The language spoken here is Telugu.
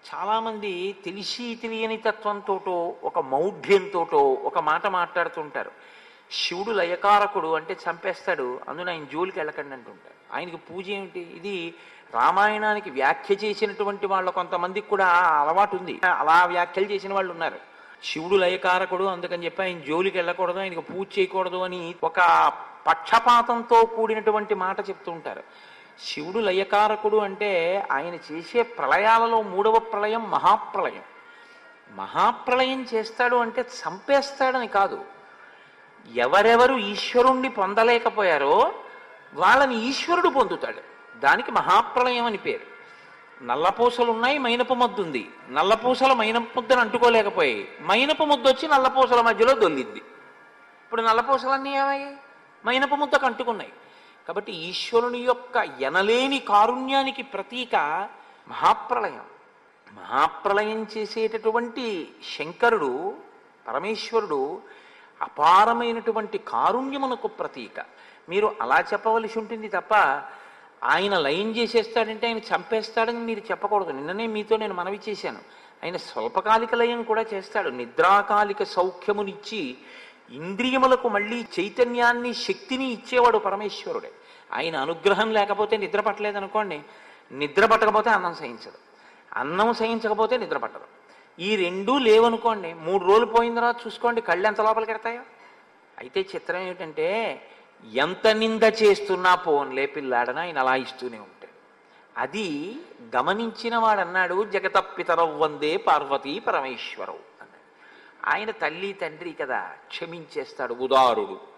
చాలామంది తెలిసి తెలియని తత్వంతోటో ఒక మౌఢ్యంతోటో ఒక మాట మాట్లాడుతుంటారు శివుడు లయకారకుడు అంటే చంపేస్తాడు అందున ఆయన జోలికి వెళ్ళకండి అంటుంటారు ఆయనకి పూజ ఏమిటి ఇది రామాయణానికి వ్యాఖ్య చేసినటువంటి వాళ్ళ కొంతమందికి కూడా ఆ అలవాటు ఉంది అలా వ్యాఖ్యలు చేసిన వాళ్ళు ఉన్నారు శివుడు లయకారకుడు అందుకని చెప్పి ఆయన జోలికి వెళ్ళకూడదు ఆయనకు పూజ చేయకూడదు అని ఒక పక్షపాతంతో కూడినటువంటి మాట చెప్తూ ఉంటారు శివుడు లయకారకుడు అంటే ఆయన చేసే ప్రళయాలలో మూడవ ప్రళయం మహాప్రళయం మహాప్రళయం చేస్తాడు అంటే చంపేస్తాడని కాదు ఎవరెవరు ఈశ్వరుణ్ణి పొందలేకపోయారో వాళ్ళని ఈశ్వరుడు పొందుతాడు దానికి మహాప్రళయం అని పేరు నల్లపూసలు ఉన్నాయి మైనపు ముద్దు ఉంది నల్లపూసలు మైనపు ముద్దను అంటుకోలేకపోయాయి మైనపు ముద్దు వచ్చి నల్లపూసల మధ్యలో దొల్లింది ఇప్పుడు నల్లపూసలన్నీ ఏమయ్యాయి మైనపు ముద్దకు అంటుకున్నాయి కాబట్టి ఈశ్వరుని యొక్క ఎనలేని కారుణ్యానికి ప్రతీక మహాప్రళయం మహాప్రళయం చేసేటటువంటి శంకరుడు పరమేశ్వరుడు అపారమైనటువంటి కారుణ్యమునకు ప్రతీక మీరు అలా చెప్పవలసి ఉంటుంది తప్ప ఆయన లయం చేసేస్తాడంటే ఆయన చంపేస్తాడని మీరు చెప్పకూడదు నిన్ననే మీతో నేను మనవి చేశాను ఆయన స్వల్పకాలిక లయం కూడా చేస్తాడు నిద్రాకాలిక సౌఖ్యమునిచ్చి ఇంద్రియములకు మళ్ళీ చైతన్యాన్ని శక్తిని ఇచ్చేవాడు పరమేశ్వరుడే ఆయన అనుగ్రహం లేకపోతే నిద్ర పట్టలేదనుకోండి నిద్ర పట్టకపోతే అన్నం సహించదు అన్నం సహించకపోతే నిద్ర పట్టదు ఈ రెండూ లేవనుకోండి మూడు రోజులు పోయిన తర్వాత చూసుకోండి కళ్ళు ఎంత లోపలికి ఎడతాయో అయితే చిత్రం ఏమిటంటే ఎంత నింద చేస్తున్నా పోన్లే పిల్లాడన ఆయన అలా ఇస్తూనే ఉంటాడు అది గమనించిన వాడన్నాడు జగతప్పితరవ్ వందే పార్వతీ పరమేశ్వరవు అన్నాడు ఆయన తల్లి తండ్రి కదా క్షమించేస్తాడు ఉదారుడు